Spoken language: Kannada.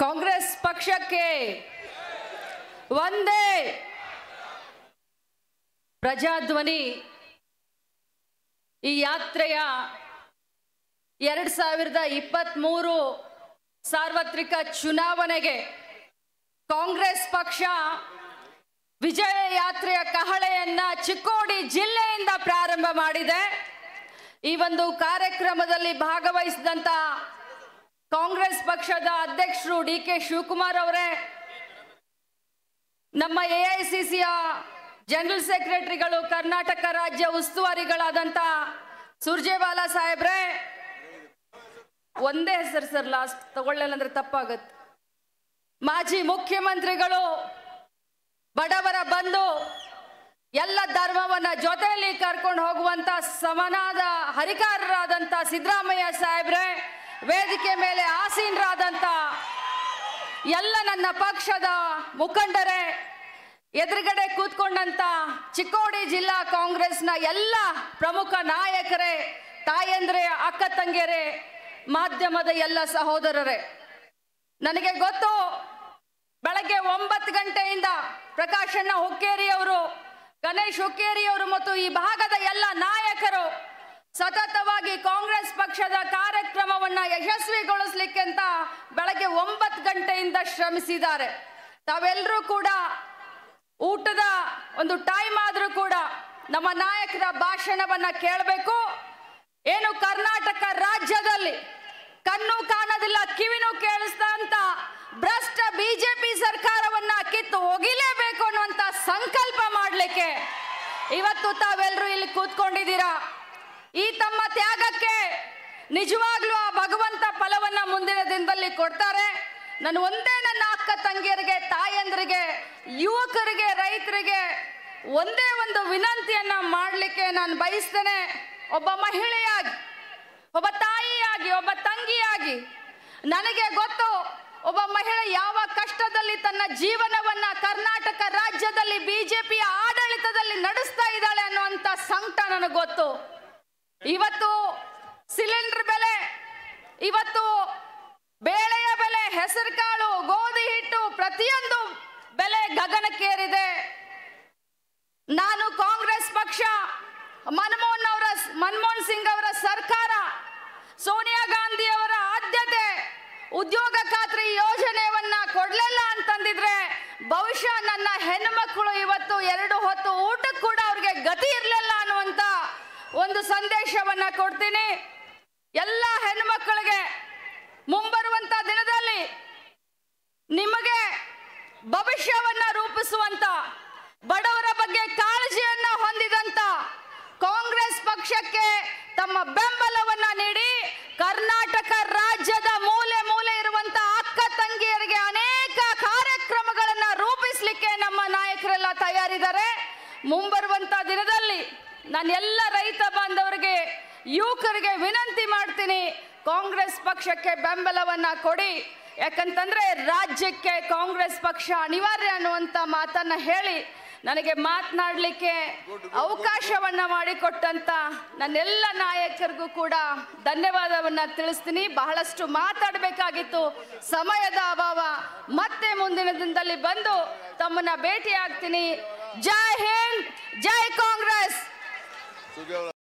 ಕಾಂಗ್ರೆಸ್ ಪಕ್ಷಕ್ಕೆ ಒಂದೇ ಪ್ರಜಾಧ್ವನಿ ಈ ಯಾತ್ರೆಯ ಎರಡ್ ಸಾವಿರದ ಇಪ್ಪತ್ತ್ಮೂರು ಸಾರ್ವತ್ರಿಕ ಚುನಾವಣೆಗೆ ಕಾಂಗ್ರೆಸ್ ಪಕ್ಷ ವಿಜಯ ಯಾತ್ರೆಯ ಕಹಳೆಯನ್ನ ಚಿಕ್ಕೋಡಿ ಜಿಲ್ಲೆಯಿಂದ ಪ್ರಾರಂಭ ಮಾಡಿದೆ ಈ ಒಂದು ಕಾರ್ಯಕ್ರಮದಲ್ಲಿ ಭಾಗವಹಿಸಿದಂತ ಕಾಂಗ್ರೆಸ್ ಪಕ್ಷದ ಅಧ್ಯಕ್ಷರು ಡಿ ಕೆ ಶಿವಕುಮಾರ್ ಅವರೇ ನಮ್ಮ ಎ ಐ ಸಿ ಸಿಯ ಜನರಲ್ ಸೆಕ್ರೆಟರಿಗಳು ಕರ್ನಾಟಕ ರಾಜ್ಯ ಉಸ್ತುವಾರಿಗಳಾದಂತ ಸುರ್ಜೇವಾಲಾ ಸಾಹೇಬ್ರೆ ಒಂದೇ ಹೆಸರು ಸರ್ ಲಾಸ್ಟ್ ತಗೊಳ್ಳಿಲ್ಲ ಅಂದ್ರೆ ತಪ್ಪಾಗತ್ತೆ ಮಾಜಿ ಮುಖ್ಯಮಂತ್ರಿಗಳು ಬಡವರ ಬಂಧು ಎಲ್ಲ ಧರ್ಮವನ್ನ ಜೊತೆಯಲ್ಲಿ ಕರ್ಕೊಂಡು ಹೋಗುವಂತ ಸಮನಾದ ಹರಿಕಾರರಾದಂತ ಸಿದ್ದರಾಮಯ್ಯ ಸಾಹೇಬ್ರೆ ವೇದಿಕೆ ಮೇಲೆ ಆಸೀನರಾದಂತ ಎಲ್ಲ ನನ್ನ ಪಕ್ಷದ ಮುಖಂಡರೇ ಎದುರುಗಡೆ ಕೂತ್ಕೊಂಡಂತ ಚಿಕ್ಕೋಡಿ ಜಿಲ್ಲಾ ಕಾಂಗ್ರೆಸ್ನ ಎಲ್ಲ ಪ್ರಮುಖ ನಾಯಕರೇ ತಾಯಂದ್ರೆ ಅಕ್ಕ ತಂಗಿಯರೇ ಮಾಧ್ಯಮದ ಎಲ್ಲ ಸಹೋದರರೇ ನನಗೆ ಗೊತ್ತು ಬೆಳಗ್ಗೆ ಒಂಬತ್ತು ಗಂಟೆಯಿಂದ ಪ್ರಕಾಶಣ್ಣ ಹುಕ್ಕೇರಿ ಅವರು ಗಣೇಶ್ ಹುಕ್ಕೇರಿ ಅವರು ಮತ್ತು ಈ ಭಾಗದ ಎಲ್ಲ ನಾಯಕರು ಸತತವಾಗಿ ಕಾಂಗ್ರೆಸ್ ಪಕ್ಷದ ಕಾರ್ಯಕ್ರಮವನ್ನ ಯಶಸ್ವಿಗೊಳಿಸ್ಲಿಕ್ಕೆ ಅಂತ ಬೆಳಗ್ಗೆ ಒಂಬತ್ತು ಗಂಟೆಯಿಂದ ಶ್ರಮಿಸಿದ್ದಾರೆ ತಾವೆಲ್ಲರೂ ಕೂಡ ಊಟದ ಒಂದು ಟೈಮ್ ಆದ್ರೂ ಕೂಡ ನಮ್ಮ ನಾಯಕರ ಭಾಷಣವನ್ನ ಕೇಳಬೇಕು ಏನು ಕರ್ನಾಟಕ ರಾಜ್ಯದಲ್ಲಿ ಕಣ್ಣು ಕಾಣೋದಿಲ್ಲ ಕಿವಿನೂ ಕೇಳಿಸ್ತಾ ಅಂತ ಭ್ರಷ್ಟ ಬಿಜೆಪಿ ಸರ್ಕಾರವನ್ನ ಕಿತ್ತು ಒಗಿಲೇಬೇಕು ಅನ್ನುವಂತ ಸಂಕಲ್ಪ ಮಾಡಲಿಕ್ಕೆ ಇವತ್ತು ತಾವೆಲ್ಲರೂ ಇಲ್ಲಿ ಕೂತ್ಕೊಂಡಿದ್ದೀರಾ ಈ ತಮ್ಮ ತ್ಯಾಗಕ್ಕೆ ನಿಜವಾಗ್ಲೂ ಆ ಭಗವಂತ ಫಲವನ್ನ ಮುಂದಿನ ದಿನದಲ್ಲಿ ಕೊಡ್ತಾರೆ ನಾನು ಒಂದೇ ನನ್ನ ಅಕ್ಕ ತಂಗಿಯರಿಗೆ ತಾಯಂದ್ರಿಗೆ ಯುವಕರಿಗೆ ರೈತರಿಗೆ ಒಂದೇ ಒಂದು ವಿನಂತಿಯನ್ನ ಮಾಡಲಿಕ್ಕೆ ನಾನು ಬಯಸ್ತೇನೆ ಒಬ್ಬ ಮಹಿಳೆಯಾಗಿ ಒಬ್ಬ ತಾಯಿಯಾಗಿ ಒಬ್ಬ ತಂಗಿಯಾಗಿ ನನಗೆ ಗೊತ್ತು ಒಬ್ಬ ಮಹಿಳೆ ಯಾವ ಕಷ್ಟದಲ್ಲಿ ತನ್ನ ಜೀವನವನ್ನ ಕರ್ನಾಟಕ ರಾಜ್ಯದಲ್ಲಿ ಬಿಜೆಪಿಯ ಆಡಳಿತದಲ್ಲಿ ನಡೆಸ್ತಾ ಇದ್ದಾಳೆ ಅನ್ನುವಂತ ಸಂಕಟ ನನಗೆ ಗೊತ್ತು ಇವತ್ತು ಸಿಲಿಂಡರ್ ಬೆಲೆ ಇವತ್ತು ಬೇಳೆಯ ಬೆಲೆ ಹೆಸರುಕಾಳು ಗೋಧಿ ಹಿಟ್ಟು ಪ್ರತಿಯೊಂದು ಬೆಲೆ ಗಗನಕ್ಕೇರಿದೆ ನಾನು ಕಾಂಗ್ರೆಸ್ ಪಕ್ಷ ಮನಮೋಹನ್ ಅವರ ಮನಮೋಹನ್ ಸಿಂಗ್ ಅವರ ಸರ್ಕಾರ ಸೋನಿಯಾ ಗಾಂಧಿ ಅವರ ಆದ್ಯತೆ ಉದ್ಯೋಗ ಖಾತ್ರಿ ಯೋಜನೆಯನ್ನ ಕೊಡ್ಲಿಲ್ಲ ಅಂತಂದಿದ್ರೆ ಬಹುಶಃ ನನ್ನ ಹೆಣ್ಮಕ್ಳು ಇವತ್ತು ಎರಡು ಹೊತ್ತು ಊಟಕ್ಕೆ ಕೂಡ ಅವ್ರಿಗೆ ಗತಿ ಇರಲಿಲ್ಲ ಅನ್ನುವಂತ ಒಂದು ಸಂದೇಶವನ್ನ ಕೊಡ್ತೀನಿ ಎಲ್ಲ ಹೆಣ್ಮಕ್ಳಿಗೆ ಮುಂಬರುವಂತ ದಿನದಲ್ಲಿ ನಿಮಗೆ ಭವಿಷ್ಯವನ್ನ ರೂಪಿಸುವಂತ ಬಡವರ ಬಗ್ಗೆ ಕಾಳಜಿಯನ್ನ ಹೊಂದಿದಂತ ಕಾಂಗ್ರೆಸ್ ಪಕ್ಷಕ್ಕೆ ತಮ್ಮ ಬೆಂಬಲವನ್ನ ನೀಡಿ ಕರ್ನಾಟಕ ರಾಜ್ಯದ ಮೂಲೆ ಮೂಲೆ ಇರುವಂತ ಅಕ್ಕ ತಂಗಿಯರಿಗೆ ಅನೇಕ ಕಾರ್ಯಕ್ರಮಗಳನ್ನ ರೂಪಿಸಲಿಕ್ಕೆ ನಮ್ಮ ನಾಯಕರೆಲ್ಲ ತಯಾರಿದ್ದಾರೆ ಮುಂಬರುವಂತ ದಿನದಲ್ಲಿ ನಾನು ಎಲ್ಲ ರೈತ ಬಾಂಧವರಿಗೆ ಯುವಕರಿಗೆ ವಿನಂತಿ ಮಾಡ್ತೀನಿ ಕಾಂಗ್ರೆಸ್ ಪಕ್ಷಕ್ಕೆ ಬೆಂಬಲವನ್ನ ಕೊಡಿ ಯಾಕಂತಂದ್ರೆ ರಾಜ್ಯಕ್ಕೆ ಕಾಂಗ್ರೆಸ್ ಪಕ್ಷ ಅನಿವಾರ್ಯ ಅನ್ನುವಂತ ಮಾತನ್ನ ಹೇಳಿ ನನಗೆ ಮಾತನಾಡಲಿಕ್ಕೆ ಅವಕಾಶವನ್ನ ಮಾಡಿಕೊಟ್ಟಂತ ನನ್ನೆಲ್ಲ ನಾಯಕರಿಗೂ ಕೂಡ ಧನ್ಯವಾದವನ್ನ ತಿಳಿಸ್ತೀನಿ ಬಹಳಷ್ಟು ಮಾತಾಡಬೇಕಾಗಿತ್ತು ಸಮಯದ ಅಭಾವ ಮತ್ತೆ ಮುಂದಿನ ದಿನದಲ್ಲಿ ಬಂದು ತಮ್ಮನ್ನ ಭೇಟಿ ಆಗ್ತೀನಿ ಜೈ ಹಿಂದ್ ಜೈ ಕಾಂಗ್ರೆಸ್